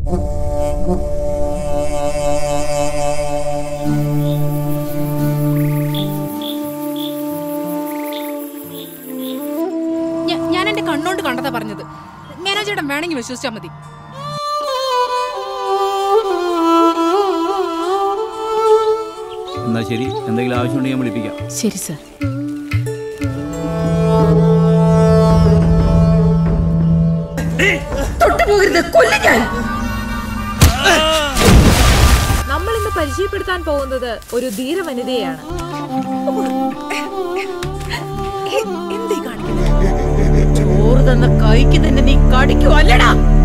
ഞ- ഞാൻ എന്റെ കണ്ണോണ്ട് കണ്ടതാ പറഞ്ഞത് മേനോജേട്ടൻ വേണമെങ്കിൽ വിശ്വസിച്ചാ മതി എന്നാൽ ശരി എന്തെങ്കിലും ആവശ്യമുണ്ടെങ്കിൽ ഞാൻ വിളിപ്പിക്കാം ശരി സർ തൊട്ടുപോകരുത് കൊല്ലം ഞാൻ നമ്മൾ ഇന്ന് പരിചയപ്പെടുത്താൻ പോകുന്നത് ഒരു ധീര വനിതയാണ് ചോറ് തന്ന കൈക്ക് തന്നെ നീ കടിക്കുവല്ലടാ